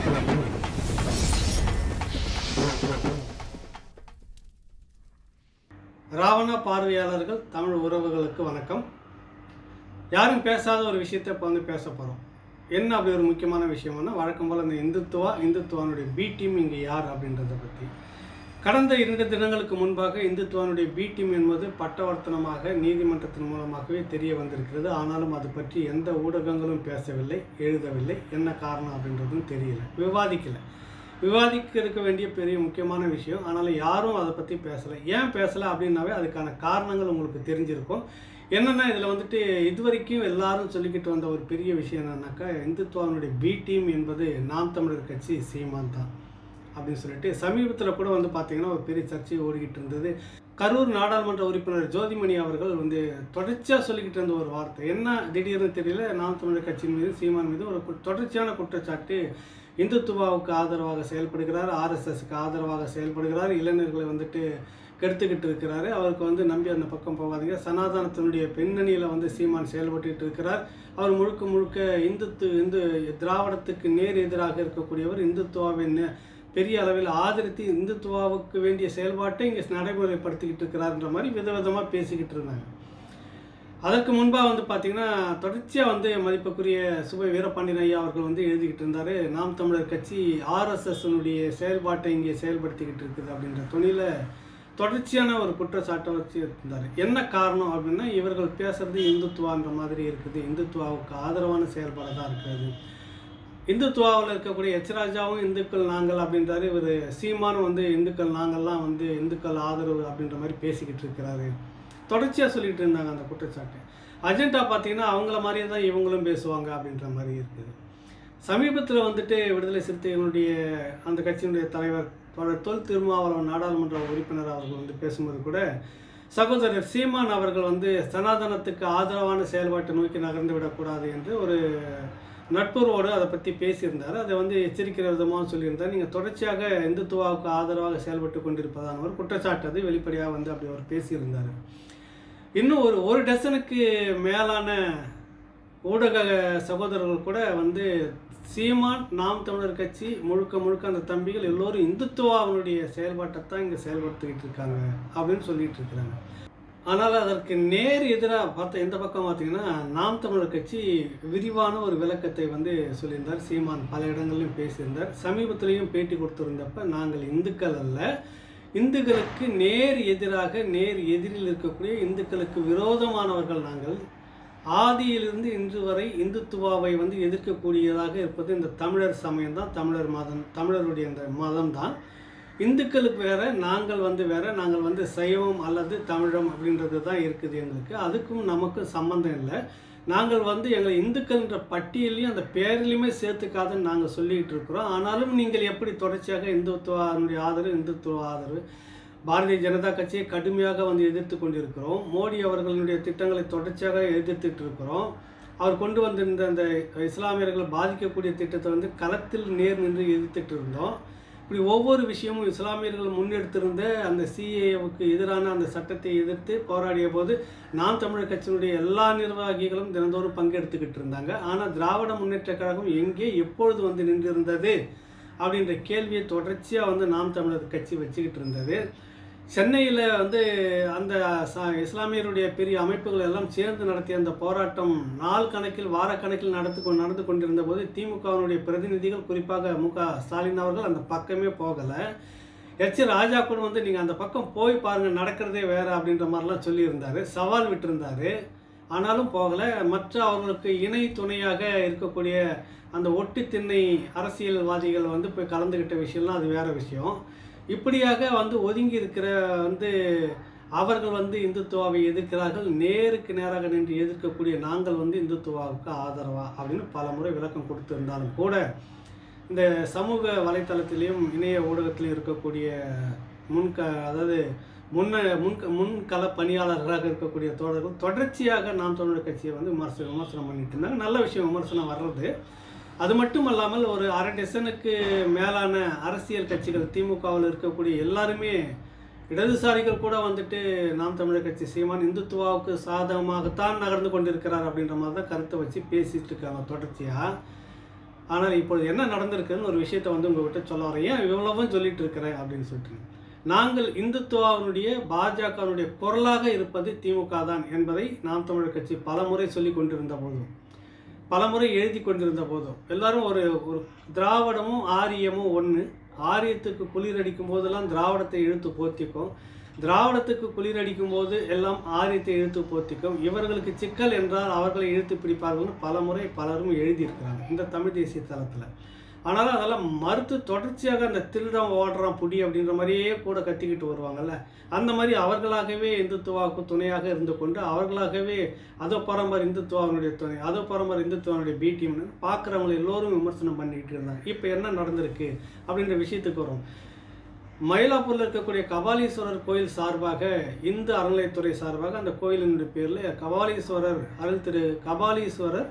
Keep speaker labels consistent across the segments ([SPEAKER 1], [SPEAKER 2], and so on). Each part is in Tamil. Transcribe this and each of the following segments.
[SPEAKER 1] ராவண பார்வையாளர்கள் தமிழ் உறவுகளுக்கு வணக்கம் யாரும் பேசாத ஒரு விஷயத்தை இப்போ வந்து பேச போகிறோம் என்ன அப்படி ஒரு முக்கியமான விஷயம்னா வழக்கம் போல் இந்த இந்துத்துவா இந்துத்துவானுடைய பி டீம் இங்கே யார் அப்படின்றத பற்றி கடந்த இரண்டு தினங்களுக்கு முன்பாக இந்துத்துவானுடைய பி டீம் என்பது பட்டவர்த்தனமாக நீதிமன்றத்தின் மூலமாகவே தெரிய வந்திருக்கிறது ஆனாலும் அது பற்றி எந்த ஊடகங்களும் பேசவில்லை எழுதவில்லை என்ன காரணம் அப்படின்றதும் தெரியல விவாதிக்கலை விவாதிக்க இருக்க வேண்டிய பெரிய முக்கியமான விஷயம் ஆனால் யாரும் அதை பற்றி பேசலை ஏன் பேசலை அப்படின்னாவே அதுக்கான காரணங்கள் உங்களுக்கு தெரிஞ்சிருக்கும் என்னென்னா இதில் வந்துட்டு இதுவரைக்கும் எல்லாரும் சொல்லிக்கிட்டு வந்த ஒரு பெரிய விஷயம் என்னன்னாக்கா இந்துத்துவானுடைய பி டீம் என்பது நாம் தமிழர் கட்சி சீமான் தான் அப்படின்னு சொல்லிட்டு சமீபத்தில் கூட வந்து பார்த்தீங்கன்னா ஒரு பெரிய சர்ச்சை ஓடிக்கிட்டு இருந்தது கரூர் நாடாளுமன்ற உறுப்பினர் ஜோதிமணி அவர்கள் வந்து தொடர்ச்சியாக சொல்லிக்கிட்டு இருந்த ஒரு வார்த்தை என்ன திடீர்னு தெரியல நாம் தமிழர் கட்சியின் மீது சீமான் மீது ஒரு கு- தொடர்ச்சியான குற்றச்சாட்டு இந்துத்துவாவுக்கு ஆதரவாக செயல்படுகிறார் ஆர்எஸ்எஸ்க்கு ஆதரவாக செயல்படுகிறார் இளைஞர்களை வந்துட்டு கெடுத்துக்கிட்டு இருக்கிறாரு அவருக்கு வந்து நம்பி அந்த பக்கம் போகாதீங்க சனாதனத்தினுடைய பின்னணியில் வந்து சீமான் செயல்பட்டுட்டு இருக்கிறார் அவர் முழுக்க முழுக்க இந்துத்து இந்து திராவிடத்துக்கு நேர் எதிராக இருக்கக்கூடியவர் இந்துத்துவாவின் நே- பெரிய அளவில் ஆதரித்து இந்துத்துவாவுக்கு வேண்டிய செயல்பாட்டை இங்கே நடைமுறைப்படுத்திக்கிட்டு இருக்கிறார்ன்ற மாதிரி விதவிதமாக பேசிக்கிட்டு இருந்தாங்க அதற்கு முன்பாக வந்து பார்த்தீங்கன்னா தொடர்ச்சியாக வந்து மதிப்புக்குரிய சுப வீரபாண்டியன் ஐயா அவர்கள் வந்து எழுதிக்கிட்டு இருந்தார் நாம் தமிழர் கட்சி ஆர்எஸ்எஸ்னுடைய செயல்பாட்டை இங்கே செயல்படுத்திக்கிட்டு இருக்குது அப்படின்ற துணியில் தொடர்ச்சியான ஒரு குற்றச்சாட்டை வச்சு இருந்தார் என்ன காரணம் அப்படின்னா இவர்கள் பேசுறது இந்துத்துவான்ற மாதிரி இருக்குது இந்துத்துவாவுக்கு ஆதரவான செயல்பாடு தான் இருக்கிறது இந்துத்துவாவில் இருக்கக்கூடிய எச்ராஜாவும் இந்துக்கள் நாங்கள் அப்படின்றாரு இவர் சீமானும் வந்து இந்துக்கள் நாங்கள்லாம் வந்து இந்துக்கள் ஆதரவு அப்படின்ற மாதிரி பேசிக்கிட்டு இருக்கிறாரு தொடர்ச்சியாக சொல்லிட்டு இருந்தாங்க அந்த குற்றச்சாட்டு அஜெண்டா பார்த்தீங்கன்னா அவங்கள மாதிரியே தான் இவங்களும் பேசுவாங்க அப்படின்ற மாதிரி இருக்குது சமீபத்தில் வந்துட்டு விடுதலை சிறுத்தைகளுடைய அந்த கட்சியினுடைய தலைவர் தொடர் தொல் திருமாவளவன் நாடாளுமன்ற உறுப்பினர் அவர்கள் வந்து பேசும்போது கூட சகோதரர் சீமான் அவர்கள் வந்து சனாதனத்துக்கு ஆதரவான செயல்பாட்டை நோக்கி நகர்ந்து விடக்கூடாது என்று ஒரு நட்புறவோடு அதை பற்றி பேசியிருந்தார் அதை வந்து எச்சரிக்கிற விதமாக சொல்லியிருந்தார் நீங்கள் தொடர்ச்சியாக இந்துத்துவாவுக்கு ஆதரவாக செயல்பட்டு கொண்டிருப்பதான ஒரு குற்றச்சாட்டு அது வெளிப்படையாக வந்து அப்படி அவர் பேசியிருந்தார் இன்னும் ஒரு ஒரு டசனுக்கு மேலான ஊடக சகோதரர்கள் கூட வந்து சீமான் நாம் தமிழர் கட்சி முழுக்க முழுக்க அந்த தம்பிகள் எல்லோரும் இந்துத்துவாவினுடைய செயல்பாட்டை தான் இங்கே செயல்படுத்திக்கிட்டு இருக்காங்க அப்படின்னு சொல்லிட்டு இருக்கிறாங்க ஆனால் அதற்கு நேர் எதிராக பார்த்த எந்த பக்கம் பார்த்தீங்கன்னா நாம் தமிழர் கட்சி விரிவான ஒரு விளக்கத்தை வந்து சொல்லியிருந்தார் சீமான் பல இடங்களிலும் பேசியிருந்தார் சமீபத்திலையும் பேட்டி கொடுத்திருந்தப்ப நாங்கள் இந்துக்கள் அல்ல இந்துக்களுக்கு நேர் எதிராக நேர் எதிரில் இருக்கக்கூடிய இந்துக்களுக்கு விரோதமானவர்கள் நாங்கள் ஆதியிலிருந்து இன்று வரை இந்துத்துவாவை வந்து எதிர்க்கக்கூடியதாக இருப்பது இந்த தமிழர் சமயம் தான் தமிழர் மதம் தமிழருடைய இந்த மதம் தான் இந்துக்களுக்கு வேற நாங்கள் வந்து வேற நாங்கள் வந்து சைவம் அல்லது தமிழம் அப்படின்றது தான் இருக்குது எங்களுக்கு அதுக்கும் நமக்கும் சம்மந்தம் இல்லை நாங்கள் வந்து எங்கள் இந்துக்கள்ன்ற பட்டியலையும் அந்த பேர்லையுமே சேர்த்துக்காதுன்னு நாங்கள் சொல்லிக்கிட்டு இருக்கிறோம் ஆனாலும் நீங்கள் எப்படி தொடர்ச்சியாக இந்துத்துவானுடைய ஆதரவு இந்துத்துவ ஆதரவு பாரதிய ஜனதா கட்சியை கடுமையாக வந்து எதிர்த்து கொண்டிருக்கிறோம் மோடி அவர்களுடைய திட்டங்களை தொடர்ச்சியாக எதிர்த்துட்டு இருக்கிறோம் அவர் கொண்டு வந்திருந்த அந்த இஸ்லாமியர்கள் பாதிக்கக்கூடிய திட்டத்தை வந்து களத்தில் நேர் நின்று எதிர்த்துட்டு இருந்தோம் இப்படி ஒவ்வொரு விஷயமும் இஸ்லாமியர்கள் முன்னெடுத்திருந்த அந்த சிஏவுக்கு எதிரான அந்த சட்டத்தை எதிர்த்து போராடிய போது நாம் தமிழர் கட்சியினுடைய எல்லா நிர்வாகிகளும் தினந்தோறும் பங்கெடுத்துக்கிட்டு இருந்தாங்க ஆனால் திராவிட முன்னேற்ற கழகம் எங்கே எப்பொழுது வந்து நின்றிருந்தது அப்படின்ற கேள்வியை தொடர்ச்சியாக வந்து நாம் தமிழர் கட்சி வச்சுக்கிட்டு இருந்தது சென்னையில் வந்து அந்த ச இஸ்லாமியருடைய பெரிய அமைப்புகள் எல்லாம் சேர்ந்து நடத்திய அந்த போராட்டம் நாள் கணக்கில் வாரக்கணக்கில் நடத்து கொ நடந்து கொண்டிருந்த போது திமுகவினுடைய பிரதிநிதிகள் குறிப்பாக மு க ஸ்டாலின் அவர்கள் அந்த பக்கமே போகலை எச் ராஜா கூட வந்து நீங்கள் அந்த பக்கம் போய் பாருங்கள் நடக்கிறதே வேறு அப்படின்ற மாதிரிலாம் சொல்லியிருந்தார் சவால் விட்டிருந்தார் ஆனாலும் போகலை மற்ற அவர்களுக்கு இணை துணையாக இருக்கக்கூடிய அந்த ஒட்டு திண்ணை அரசியல்வாதிகள் வந்து போய் கலந்துக்கிட்ட விஷயம்லாம் அது வேறு விஷயம் இப்படியாக வந்து ஒதுங்கி இருக்கிற வந்து அவர்கள் வந்து இந்துத்துவாவை எதிர்க்கிறார்கள் நேருக்கு நேராக நின்று எதிர்க்கக்கூடிய நாங்கள் வந்து இந்துத்துவாவுக்கு ஆதரவா அப்படின்னு பல முறை விளக்கம் கொடுத்திருந்தாலும் கூட இந்த சமூக வலைத்தளத்திலையும் இணைய ஊடகத்திலையும் இருக்கக்கூடிய முன்க அதாவது முன்ன முன் முன்கள பணியாளர்களாக இருக்கக்கூடிய தோழர்கள் தொடர்ச்சியாக நாம் தமிழர் கட்சியை வந்து விமர்சனம் விமர்சனம் பண்ணிட்டு இருந்தாங்க நல்ல விஷயம் விமர்சனம் வர்றது அது மட்டும் அல்லாமல் ஒரு அரை டசனுக்கு மேலான அரசியல் கட்சிகள் திமுகவில் இருக்கக்கூடிய எல்லாருமே இடதுசாரிகள் கூட வந்துட்டு நாம் தமிழர் கட்சி சீமான் இந்துத்துவாவுக்கு சாதகமாகத்தான் நகர்ந்து கொண்டிருக்கிறார் அப்படின்ற மாதிரி தான் கருத்தை வச்சு பேசிட்டு இருக்காங்க தொடர்ச்சியாக ஆனால் இப்பொழுது என்ன நடந்திருக்குன்னு ஒரு விஷயத்தை வந்து உங்கள்கிட்ட சொல்ல வரேன் ஏன் இவ்வளவும் சொல்லிட்டு இருக்கிறேன் அப்படின்னு சொல்லிட்டு நாங்கள் இந்துத்துவாவினுடைய பாஜகவினுடைய குரலாக இருப்பது திமுக தான் என்பதை நாம் தமிழர் கட்சி பலமுறை சொல்லி கொண்டிருந்த போதும் பலமுறை எழுதி கொண்டிருந்த போதும் எல்லாரும் ஒரு ஒரு திராவிடமும் ஆரியமும் ஒன்று ஆரியத்துக்கு குளிரடிக்கும் போதெல்லாம் திராவிடத்தை இழுத்து போத்திக்கும் திராவிடத்துக்கு குளிரடிக்கும் போது எல்லாம் ஆரியத்தை இழுத்து போத்திக்கும் இவர்களுக்கு சிக்கல் என்றால் அவர்களை இழுத்து பிடிப்பார்கள்னு பலமுறை பலரும் எழுதியிருக்கிறாங்க இந்த தமிழ் தேசிய தளத்தில் ஆனாலும் அதெல்லாம் மறுத்து தொடர்ச்சியாக அந்த திருடம் ஓடுறான் புடி அப்படின்ற மாதிரியே கூட கத்திக்கிட்டு வருவாங்கல்ல அந்த மாதிரி அவர்களாகவே இந்துத்துவாவுக்கு துணையாக இருந்து கொண்டு அவர்களாகவே அதோ பரம்பர் இந்துத்துவாவினுடைய துணை அதோ பரம்பர் இந்துத்துவானுடைய பி டீம்னு பார்க்குறவங்க எல்லோரும் விமர்சனம் பண்ணிக்கிட்டு இருந்தாங்க இப்போ என்ன நடந்திருக்கு அப்படின்ற விஷயத்துக்கு வரும் மயிலாப்பூரில் இருக்கக்கூடிய கபாலீஸ்வரர் கோயில் சார்பாக இந்து அறநிலையத்துறை சார்பாக அந்த கோயிலினுடைய பேரில் கபாலீஸ்வரர் அருள் திரு கபாலீஸ்வரர்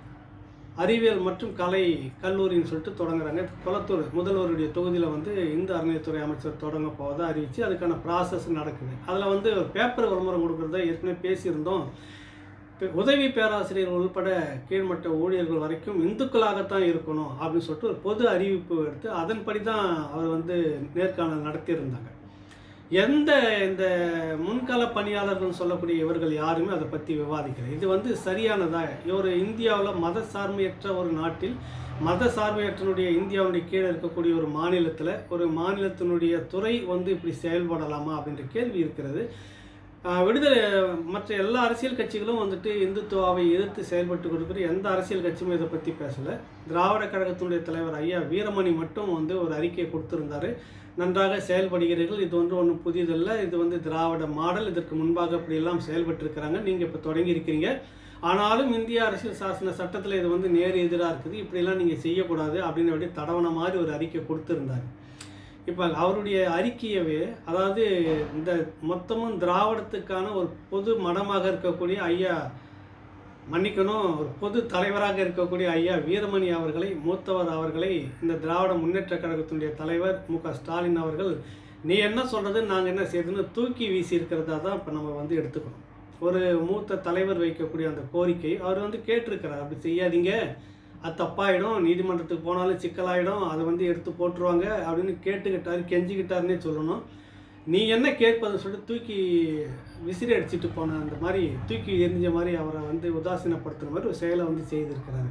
[SPEAKER 1] அறிவியல் மற்றும் கலை கல்லூரின்னு சொல்லிட்டு தொடங்குறாங்க குளத்தூர் முதல்வருடைய தொகுதியில் வந்து இந்து அறநிலையத்துறை அமைச்சர் தொடங்க போவதை அறிவித்து அதுக்கான ப்ராசஸ் நடக்குது அதில் வந்து பேப்பர் விளம்பரம் கொடுக்குறத ஏற்கனவே பேசியிருந்தோம் இப்ப உதவி பேராசிரியர் உள்பட கீழ்மட்ட ஊழியர்கள் வரைக்கும் இந்துக்களாகத்தான் இருக்கணும் அப்படின்னு சொல்லிட்டு ஒரு பொது அறிவிப்பு எடுத்து அதன்படி தான் அவர் வந்து நேர்காணல் நடத்தியிருந்தாங்க எந்த இந்த முன்கள பணியாளர்கள் சொல்லக்கூடிய இவர்கள் யாருமே அதை பற்றி விவாதிக்கல இது வந்து சரியானதா ஒரு இந்தியாவில் மத சார்மையற்ற ஒரு நாட்டில் மத சார்மையற்றனுடைய இந்தியாவுடைய கீழே இருக்கக்கூடிய ஒரு மாநிலத்தில் ஒரு மாநிலத்தினுடைய துறை வந்து இப்படி செயல்படலாமா அப்படின்ற கேள்வி இருக்கிறது ஆஹ் விடுதலை மற்ற எல்லா அரசியல் கட்சிகளும் வந்துட்டு இந்துத்துவாவை எதிர்த்து செயல்பட்டு கொடுக்குற எந்த அரசியல் கட்சியுமே இதை பற்றி பேசலை திராவிட கழகத்தினுடைய தலைவர் ஐயா வீரமணி மட்டும் வந்து ஒரு அறிக்கையை கொடுத்திருந்தாரு நன்றாக செயல்படுகிறீர்கள் இது ஒன்று ஒன்றும் புதியதல்ல இது வந்து திராவிட மாடல் இதற்கு முன்பாக இப்படியெல்லாம் செயல்பட்டிருக்கிறாங்க நீங்கள் இப்போ தொடங்கியிருக்கிறீங்க ஆனாலும் இந்திய அரசியல் சாசன சட்டத்தில் இது வந்து நேர் எதிராக இருக்குது இப்படியெல்லாம் நீங்கள் செய்யக்கூடாது அப்படின்னு அப்படியே தடவன மாதிரி ஒரு அறிக்கை கொடுத்துருந்தார் இப்போ அவருடைய அறிக்கையவே அதாவது இந்த மொத்தமும் திராவிடத்துக்கான ஒரு பொது மடமாக இருக்கக்கூடிய ஐயா மன்னிக்கணும் ஒரு பொது தலைவராக இருக்கக்கூடிய ஐயா வீரமணி அவர்களை மூத்தவர் அவர்களை இந்த திராவிட முன்னேற்ற கழகத்தினுடைய தலைவர் மு க ஸ்டாலின் அவர்கள் நீ என்ன சொல்கிறது நாங்கள் என்ன செய்யறதுன்னு தூக்கி வீசி இருக்கிறதா தான் இப்போ நம்ம வந்து எடுத்துக்கணும் ஒரு மூத்த தலைவர் வைக்கக்கூடிய அந்த கோரிக்கை அவர் வந்து கேட்டிருக்கிறார் அப்படி செய்யாதீங்க அது தப்பாயிடும் நீதிமன்றத்துக்கு போனாலும் சிக்கலாயிடும் அதை வந்து எடுத்து போட்டுருவாங்க அப்படின்னு கேட்டுக்கிட்டாரு கெஞ்சிக்கிட்டாருன்னே சொல்லணும் நீ என்ன கேட்பதுன்னு சொல்லிட்டு தூக்கி விசிறி அடிச்சிட்டு போன அந்த மாதிரி தூக்கி எரிஞ்ச மாதிரி அவரை வந்து உதாசீனப்படுத்துகிற மாதிரி ஒரு செயலை வந்து செய்திருக்கிறாரு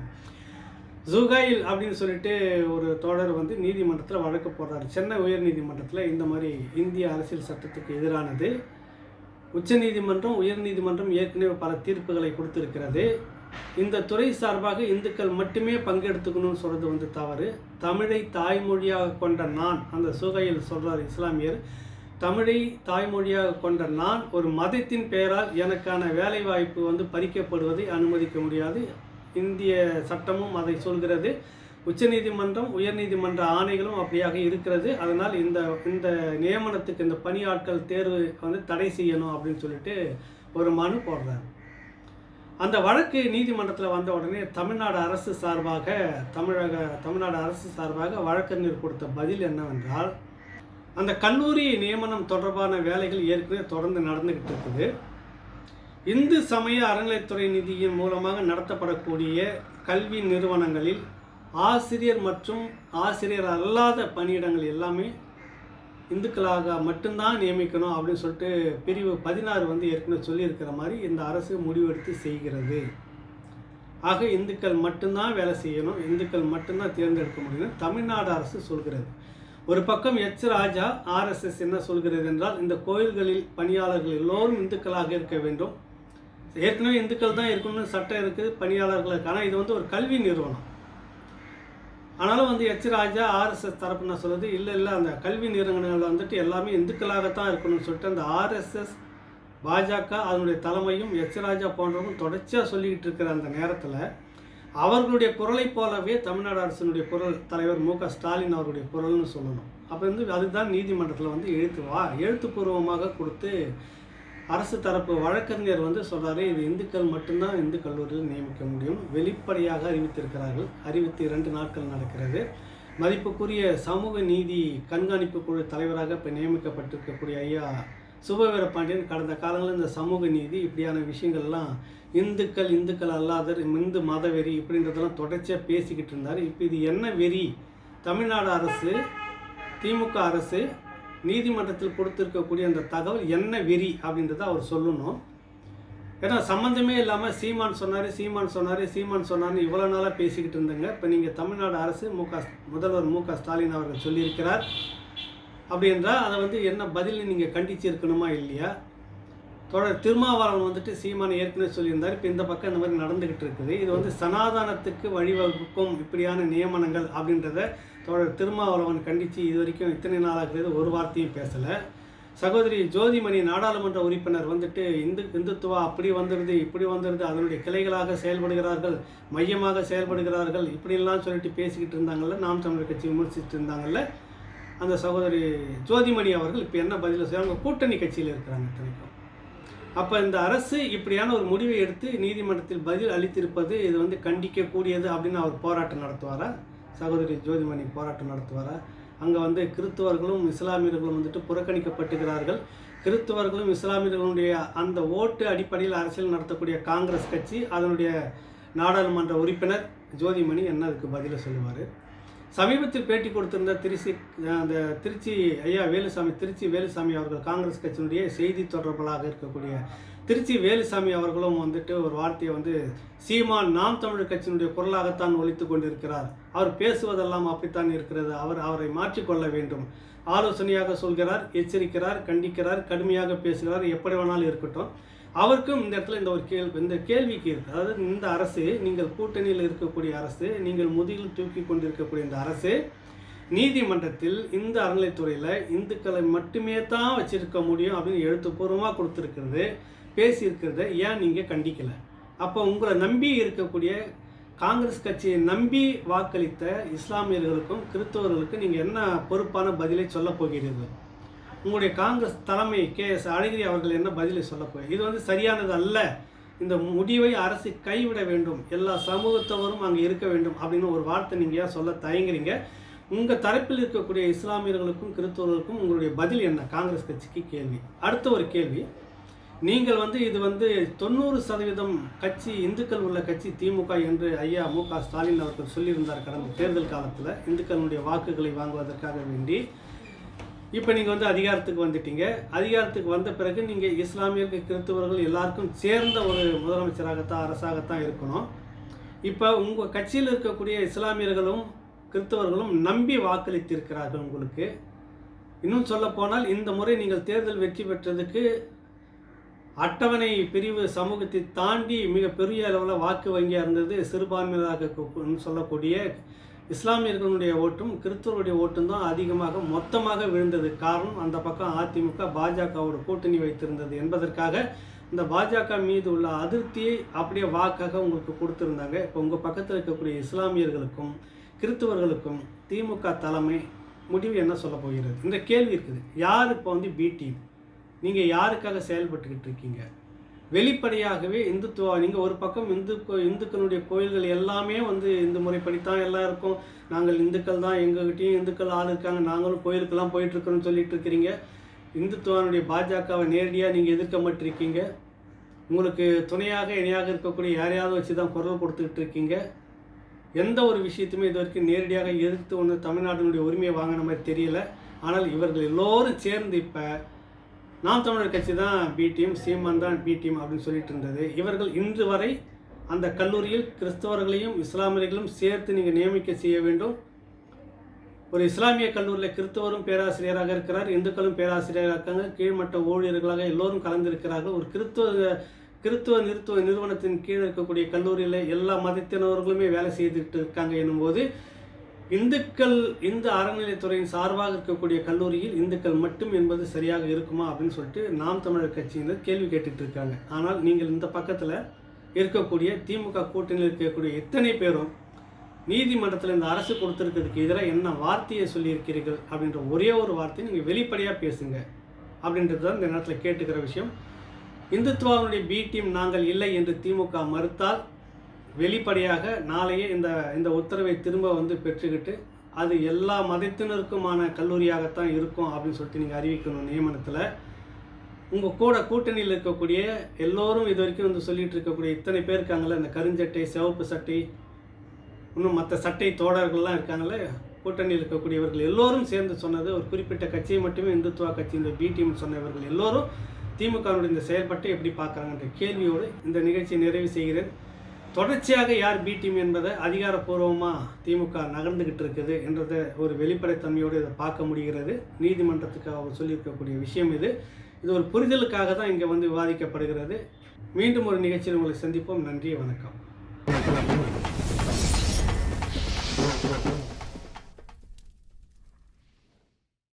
[SPEAKER 1] ஜுகைல் அப்படின்னு சொல்லிட்டு ஒரு தோழர் வந்து நீதிமன்றத்தில் வழக்கு போடுறாரு சென்னை உயர்நீதிமன்றத்தில் இந்த மாதிரி இந்திய அரசியல் சட்டத்துக்கு எதிரானது உச்சநீதிமன்றம் உயர்நீதிமன்றம் ஏற்கனவே பல தீர்ப்புகளை கொடுத்திருக்கிறது இந்த துறை சார்பாக இந்துக்கள் மட்டுமே பங்கெடுத்துக்கணும்னு சொல்கிறது வந்து தவறு தமிழை தாய்மொழியாக கொண்ட நான் அந்த சுகையில் சொல்கிறார் இஸ்லாமியர் தமிழை தாய்மொழியாக கொண்ட நான் ஒரு மதத்தின் பெயரால் எனக்கான வேலை வாய்ப்பு வந்து பறிக்கப்படுவதை அனுமதிக்க முடியாது இந்திய சட்டமும் அதை சொல்கிறது உச்சநீதிமன்றம் உயர்நீதிமன்ற ஆணைகளும் அப்படியாக இருக்கிறது அதனால் இந்த இந்த நியமனத்துக்கு இந்த பணியாட்கள் தேர்வு வந்து தடை செய்யணும் அப்படின்னு சொல்லிட்டு ஒரு மனு போடுறாரு அந்த வழக்கு நீதிமன்றத்தில் வந்த உடனே தமிழ்நாடு அரசு சார்பாக தமிழக தமிழ்நாடு அரசு சார்பாக வழக்கறிஞர் கொடுத்த பதில் என்னவென்றால் அந்த கல்லூரி நியமனம் தொடர்பான வேலைகள் ஏற்கனவே தொடர்ந்து நடந்துக்கிட்டு இருக்குது இந்து சமய அறநிலைத்துறை நிதியின் மூலமாக நடத்தப்படக்கூடிய கல்வி நிறுவனங்களில் ஆசிரியர் மற்றும் ஆசிரியர் அல்லாத பணியிடங்கள் எல்லாமே இந்துக்களாக மட்டும்தான் நியமிக்கணும் அப்படின்னு சொல்லிட்டு பிரிவு பதினாறு வந்து ஏற்கனவே சொல்லியிருக்கிற மாதிரி இந்த அரசு முடிவெடுத்து செய்கிறது ஆக இந்துக்கள் மட்டும்தான் வேலை செய்யணும் இந்துக்கள் மட்டும்தான் தேர்ந்தெடுக்க முடியும் தமிழ்நாடு அரசு சொல்கிறது ஒரு பக்கம் எச் ராஜா ஆர்எஸ்எஸ் என்ன சொல்கிறது என்றால் இந்த கோயில்களில் பணியாளர்கள் எல்லோரும் இந்துக்களாக இருக்க வேண்டும் ஏற்கனவே இந்துக்கள் தான் இருக்கணும்னு சட்டம் இருக்குது பணியாளர்களுக்கு ஆனால் இது வந்து ஒரு கல்வி நிறுவனம் ஆனாலும் வந்து எச் ராஜா ஆர்எஸ்எஸ் தரப்பு என்ன சொல்லுது இல்லை இல்லை அந்த கல்வி நிறுவனங்கள் வந்துட்டு எல்லாமே இந்துக்களாகத்தான் இருக்கணும்னு சொல்லிட்டு அந்த ஆர்எஸ்எஸ் பாஜக அதனுடைய தலைமையும் எச் ராஜா போன்றவங்க தொடர்ச்சியாக சொல்லிக்கிட்டு இருக்கிற அந்த நேரத்தில் அவர்களுடைய குரலைப் போலவே தமிழ்நாடு அரசினுடைய குரல் தலைவர் மு க ஸ்டாலின் அவருடைய குரல்னு சொல்லணும் அப்போ வந்து அதுதான் நீதிமன்றத்தில் வந்து எழுத்து வா எழுத்துப்பூர்வமாக கொடுத்து அரசு தரப்பு வழக்கறிஞர் வந்து சொல்கிறாரு இது இந்துக்கள் மட்டும்தான் இந்து கல்லூரியில் நியமிக்க முடியும் வெளிப்படையாக அறிவித்திருக்கிறார்கள் அறிவித்து இரண்டு நாட்கள் நடக்கிறது மதிப்புக்குரிய சமூக நீதி கண்காணிப்பு குழு தலைவராக இப்போ நியமிக்கப்பட்டிருக்கக்கூடிய ஐயா சுபவீர பாண்டியன் கடந்த காலங்களில் இந்த சமூக நீதி இப்படியான விஷயங்கள்லாம் இந்துக்கள் இந்துக்கள் அல்லாதர் இந்து மதவெறி இப்படின்றதெல்லாம் தொடர்ச்சியாக பேசிக்கிட்டு இருந்தார் இப்போ இது என்ன வெறி தமிழ்நாடு அரசு திமுக அரசு நீதிமன்றத்தில் கொடுத்துருக்கக்கூடிய அந்த தகவல் என்ன வெறி அப்படின்றத அவர் சொல்லணும் ஏன்னா சம்மந்தமே இல்லாமல் சீமான் சொன்னார் சீமான் சொன்னார் சீமான் சொன்னார்னு இவ்வளோ நாளாக பேசிக்கிட்டு இருந்தாங்க இப்போ நீங்கள் தமிழ்நாடு அரசு மு க முதல்வர் மு க ஸ்டாலின் அவர்கள் சொல்லியிருக்கிறார் அப்படி என்றால் அதை வந்து என்ன பதில் நீங்கள் கண்டிச்சு இருக்கணுமா இல்லையா தொடர் திருமாவளவன் வந்துட்டு சீமானை ஏற்கனவே சொல்லியிருந்தார் இப்போ இந்த பக்கம் இந்த மாதிரி நடந்துக்கிட்டு இருக்குது இது வந்து சனாதனத்துக்கு வழிவகுக்கும் இப்படியான நியமனங்கள் அப்படின்றத தொடர் திருமாவளவன் கண்டித்து இது வரைக்கும் இத்தனை நாளாகிறது ஒரு வார்த்தையும் பேசலை சகோதரி ஜோதிமணி நாடாளுமன்ற உறுப்பினர் வந்துட்டு இந்து இந்துத்துவா அப்படி வந்துடுது இப்படி வந்துடுது அதனுடைய கிளைகளாக செயல்படுகிறார்கள் மையமாக செயல்படுகிறார்கள் இப்படிலாம் சொல்லிட்டு பேசிக்கிட்டு இருந்தாங்கல்ல நாம் தமிழர் கட்சி விமர்சிச்சுட்டு இருந்தாங்கல்ல அந்த சகோதரி ஜோதிமணி அவர்கள் இப்போ என்ன பதில் செய்ய அவங்க கூட்டணி கட்சியில் இருக்கிறாங்க இத்தனைக்கும் அப்போ இந்த அரசு இப்படியான ஒரு முடிவை எடுத்து நீதிமன்றத்தில் பதில் அளித்திருப்பது இது வந்து கண்டிக்கக்கூடியது அப்படின்னு அவர் போராட்டம் நடத்துவாரா சகோதரி ஜோதிமணி போராட்டம் நடத்துவாரா அங்கே வந்து கிறிஸ்துவர்களும் இஸ்லாமியர்களும் வந்துட்டு புறக்கணிக்கப்பட்டுகிறார்கள் கிறிஸ்துவர்களும் இஸ்லாமியர்களுடைய அந்த ஓட்டு அடிப்படையில் அரசியல் நடத்தக்கூடிய காங்கிரஸ் கட்சி அதனுடைய நாடாளுமன்ற உறுப்பினர் ஜோதிமணி என்ன அதுக்கு பதிலை சொல்லுவார் சமீபத்தில் பேட்டி கொடுத்திருந்த திருச்சி அந்த திருச்சி ஐயா வேலுசாமி திருச்சி வேலுசாமி அவர்கள் காங்கிரஸ் கட்சியினுடைய செய்தி தொடர்பாளராக இருக்கக்கூடிய திருச்சி வேலுசாமி அவர்களும் வந்துட்டு ஒரு வார்த்தையை வந்து சீமான் நாம் தமிழர் கட்சியினுடைய குரலாகத்தான் ஒழித்து கொண்டிருக்கிறார் அவர் பேசுவதெல்லாம் அப்படித்தான் இருக்கிறது அவர் அவரை மாற்றிக்கொள்ள வேண்டும் ஆலோசனையாக சொல்கிறார் எச்சரிக்கிறார் கண்டிக்கிறார் கடுமையாக பேசுகிறார் எப்படி வேணாலும் இருக்கட்டும் அவருக்கும் இந்த இடத்துல இந்த ஒரு கேள்வி இந்த கேள்விக்கு இருக்கு அதாவது இந்த அரசு நீங்கள் கூட்டணியில் இருக்கக்கூடிய அரசு நீங்கள் முதுகில் தூக்கி கொண்டிருக்கக்கூடிய இந்த அரசு நீதிமன்றத்தில் இந்த அறநிலைத்துறையில் இந்துக்களை மட்டுமே தான் வச்சிருக்க முடியும் அப்படின்னு எழுத்துப்பூர்வமாக கொடுத்துருக்கிறது பேசியிருக்கிறத ஏன் நீங்கள் கண்டிக்கலை அப்போ உங்களை நம்பி இருக்கக்கூடிய காங்கிரஸ் கட்சியை நம்பி வாக்களித்த இஸ்லாமியர்களுக்கும் கிறிஸ்தவர்களுக்கும் நீங்கள் என்ன பொறுப்பான பதிலை சொல்லப் போகிறீர்கள் உங்களுடைய காங்கிரஸ் தலைமை கே எஸ் அழகிரி அவர்கள் என்ன பதிலை சொல்லப் போய் இது வந்து சரியானது அல்ல இந்த முடிவை அரசு கைவிட வேண்டும் எல்லா சமூகத்தவரும் அங்கே இருக்க வேண்டும் அப்படின்னு ஒரு வார்த்தை நீங்கள் ஏன் சொல்ல தயங்குறீங்க உங்கள் தரப்பில் இருக்கக்கூடிய இஸ்லாமியர்களுக்கும் கிறிஸ்தவர்களுக்கும் உங்களுடைய பதில் என்ன காங்கிரஸ் கட்சிக்கு கேள்வி அடுத்த ஒரு கேள்வி நீங்கள் வந்து இது வந்து தொண்ணூறு சதவீதம் கட்சி இந்துக்கள் உள்ள கட்சி திமுக என்று ஐயா மு க ஸ்டாலின் அவர்கள் சொல்லியிருந்தார் கடந்த தேர்தல் காலத்தில் இந்துக்களுடைய வாக்குகளை வாங்குவதற்காக வேண்டி இப்போ நீங்கள் வந்து அதிகாரத்துக்கு வந்துட்டீங்க அதிகாரத்துக்கு வந்த பிறகு நீங்கள் இஸ்லாமியர்கள் கிறிஸ்தவர்கள் எல்லாருக்கும் சேர்ந்த ஒரு முதலமைச்சராகத்தான் அரசாகத்தான் இருக்கணும் இப்போ உங்கள் கட்சியில் இருக்கக்கூடிய இஸ்லாமியர்களும் கிறிஸ்தவர்களும் நம்பி வாக்களித்திருக்கிறார்கள் உங்களுக்கு இன்னும் சொல்ல போனால் இந்த முறை நீங்கள் தேர்தல் வெற்றி பெற்றதுக்கு அட்டவணை பிரிவு சமூகத்தை தாண்டி மிக பெரிய அளவில் வாக்கு வங்கியாக இருந்தது சிறுபான்மையினராக கு- சொல்லக்கூடிய இஸ்லாமியர்களுடைய ஓட்டும் கிறிஸ்தவருடைய ஓட்டும் தான் அதிகமாக மொத்தமாக விழுந்தது காரணம் அந்த பக்கம் அதிமுக பாஜகவோட கூட்டணி வைத்திருந்தது என்பதற்காக இந்த பாஜக மீது உள்ள அதிருப்தியை அப்படியே வாக்காக உங்களுக்கு கொடுத்துருந்தாங்க இப்போ உங்கள் பக்கத்தில் இருக்கக்கூடிய இஸ்லாமியர்களுக்கும் கிறிஸ்தவர்களுக்கும் திமுக தலைமை முடிவு என்ன சொல்ல போகிறது இந்த கேள்வி இருக்குது யார் இப்போ வந்து பி டீம் நீங்கள் யாருக்காக செயல்பட்டுக்கிட்டு இருக்கீங்க வெளிப்படையாகவே இந்துத்துவா நீங்கள் ஒரு பக்கம் இந்து கோ- இந்துக்களுடைய கோயில்கள் எல்லாமே வந்து இந்து முறைப்படித்தான் எல்லாம் இருக்கும் நாங்கள் இந்துக்கள் தான் எங்ககிட்டயும் இந்துக்கள் ஆள் இருக்காங்க நாங்களும் கோயிலுக்கெல்லாம் போயிட்டு இருக்கிறோம்னு சொல்லிட்டு இருக்கிறீங்க இந்துத்துவானுடைய பாஜகவை நேரடியாக நீங்கள் எதிர்க்க மாட்டிருக்கீங்க உங்களுக்கு துணையாக இணையாக இருக்கக்கூடிய யாரையாவது வச்சு தான் குரல் கொடுத்துக்கிட்டு இருக்கீங்க எந்த ஒரு விஷயத்தையுமே இது வரைக்கும் நேரடியாக எதிர்த்து ஒன்று தமிழ்நாட்டினுடைய உரிமையை வாங்கின மாதிரி தெரியல ஆனால் இவர்கள் எல்லோரும் சேர்ந்து இப்போ நாம் தமிழர் கட்சி தான் பி டீம் சீமான் தான் பி டீம் அப்படின்னு சொல்லிட்டு இருந்தது இவர்கள் இன்று வரை அந்த கல்லூரியில் கிறிஸ்தவர்களையும் இஸ்லாமியர்களும் சேர்த்து நீங்கள் நியமிக்க செய்ய வேண்டும் ஒரு இஸ்லாமிய கல்லூரியில் கிறிஸ்தவரும் பேராசிரியராக இருக்கிறார் இந்துக்களும் பேராசிரியராக இருக்காங்க கீழ்மட்ட ஊழியர்களாக எல்லோரும் கலந்திருக்கிறார்கள் ஒரு கிறிஸ்துவ கிறிஸ்துவ நிறுத்துவ நிறுவனத்தின் கீழ் இருக்கக்கூடிய கல்லூரியில் எல்லா மதத்தினர்களுமே வேலை செய்துட்டு இருக்காங்க எனும்போது இந்துக்கள் இந்து அறநிலைத்துறையின் சார்பாக இருக்கக்கூடிய கல்லூரியில் இந்துக்கள் மட்டும் என்பது சரியாக இருக்குமா அப்படின்னு சொல்லிட்டு நாம் தமிழர் கட்சியினர் கேள்வி கேட்டுட்டு இருக்காங்க ஆனால் நீங்கள் இந்த பக்கத்தில் இருக்கக்கூடிய திமுக கூட்டணியில் இருக்கக்கூடிய எத்தனை பேரும் நீதிமன்றத்தில் இந்த அரசு கொடுத்துருக்கிறதுக்கு எதிராக என்ன வார்த்தையை சொல்லியிருக்கிறீர்கள் அப்படின்ற ஒரே ஒரு வார்த்தையை நீங்கள் வெளிப்படையாக பேசுங்க அப்படின்றது தான் இந்த நேரத்தில் கேட்டுக்கிற விஷயம் இந்துத்துவாவினுடைய பி டீம் நாங்கள் இல்லை என்று திமுக மறுத்தால் வெளிப்படையாக நாளையே இந்த இந்த உத்தரவை திரும்ப வந்து பெற்றுக்கிட்டு அது எல்லா மதத்தினருக்குமான கல்லூரியாகத்தான் இருக்கும் அப்படின்னு சொல்லிட்டு நீங்கள் அறிவிக்கணும் நியமனத்தில் உங்கள் கூட கூட்டணியில் இருக்கக்கூடிய எல்லோரும் இது வரைக்கும் வந்து சொல்லிட்டு இருக்கக்கூடிய இத்தனை பேர் இருக்காங்கல்ல இந்த கருஞ்சட்டை சிவப்பு சட்டை இன்னும் மற்ற சட்டை தோழர்கள்லாம் இருக்காங்கல்ல கூட்டணியில் இருக்கக்கூடியவர்கள் எல்லோரும் சேர்ந்து சொன்னது ஒரு குறிப்பிட்ட கட்சியை மட்டுமே இந்துத்துவா கட்சி இந்த பி டீம் சொன்னவர்கள் எல்லோரும் திமுகவினுடைய இந்த செயல்பாட்டை எப்படி பார்க்குறாங்கன்ற கேள்வியோடு இந்த நிகழ்ச்சியை நிறைவு செய்கிறேன் தொடர்ச்சியாக யார் பி டீம் என்பதை அதிகாரப்பூர்வமாக திமுக நகர்ந்துக்கிட்டு இருக்குது என்றதை ஒரு வெளிப்படைத்தன்மையோடு இதை பார்க்க முடிகிறது நீதிமன்றத்துக்கு அவர் சொல்லியிருக்கக்கூடிய விஷயம் இது இது ஒரு புரிதலுக்காக தான் இங்கே வந்து விவாதிக்கப்படுகிறது மீண்டும் ஒரு நிகழ்ச்சியில் உங்களை சந்திப்போம் நன்றி வணக்கம்